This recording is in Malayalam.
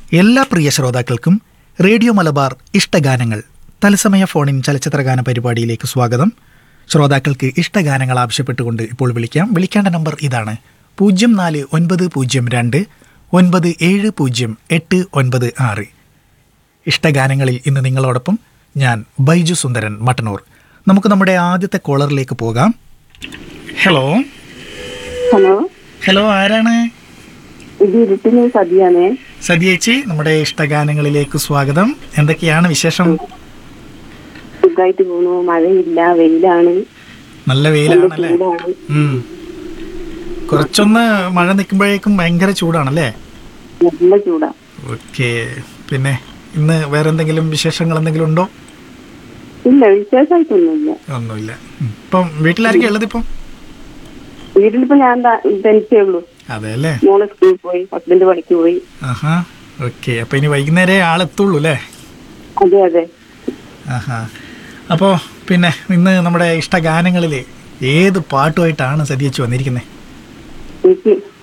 എല്ലാ പ്രിയ ശ്രോതാക്കൾക്കും റേഡിയോ മലബാർ ഇഷ്ടഗാനങ്ങൾ തത്സമയ ഫോണിൻ ചലച്ചിത്രഗാന പരിപാടിയിലേക്ക് സ്വാഗതം ശ്രോതാക്കൾക്ക് ഇഷ്ടഗാനങ്ങൾ ആവശ്യപ്പെട്ടുകൊണ്ട് ഇപ്പോൾ വിളിക്കാം വിളിക്കേണ്ട നമ്പർ ഇതാണ് പൂജ്യം നാല് ഒൻപത് പൂജ്യം രണ്ട് ഒൻപത് ഏഴ് പൂജ്യം എട്ട് ഒൻപത് ആറ് ഇഷ്ടഗാനങ്ങളിൽ ഇന്ന് നിങ്ങളോടൊപ്പം ഞാൻ ബൈജു സുന്ദരൻ മട്ടന്നൂർ നമുക്ക് നമ്മുടെ ആദ്യത്തെ കോളറിലേക്ക് പോകാം ഹലോ ഹലോ ഹലോ ആരാണ് ഇത് ഇരുട്ടിന് സതിയാണേ സതിയേച്ചി നമ്മുടെ ഇഷ്ടഗാനങ്ങളിലേക്ക് സ്വാഗതം എന്തൊക്കെയാണ് വിശേഷം സുഖമായിട്ട് പോണു മഴയില്ല വെയിലാണ് നല്ല നല്ല വെയിലാണല്ലേ ചൂടാണ് ഉം. കുറച്ചൊന്ന് മഴ നിൽക്കുമ്പോഴേക്കും ഭയങ്കര ചൂടാണല്ലേ നല്ല ചൂടാ ഓക്കെ പിന്നെ ഇന്ന് വേറെ എന്തെങ്കിലും വിശേഷങ്ങൾ എന്തെങ്കിലും ഉണ്ടോ ഇല്ല വിശേഷമായിട്ടൊന്നുമില്ല ഒന്നുമില്ല ഉം. ഇപ്പം വീട്ടിലായിരിക്കും ഉള്ളത് ഇപ്പം വീട്ടിലിപ്പോ ഞാൻ ത- തനിച്ചേ ഉള്ളൂ അതെ അല്ലേ മോള് സ്കൂളിൽ പോയി ഹസ്ബൻഡ് പണിക്ക് പോയി ആഹാ ഓക്കെ അപ്പൊ ഇനി വൈകുന്നേരേ ആളെത്തുള്ളൂ അല്ലേ അതെ അതെ ആഹാ അപ്പോൾ പിന്നെ ഇന്ന് നമ്മുടെ ഇഷ്ടഗാനങ്ങളിൽ ഏത് പാട്ടുമായിട്ടാണ് സതിയച്ച് വന്നിരിക്കുന്നത് എനിക്ക്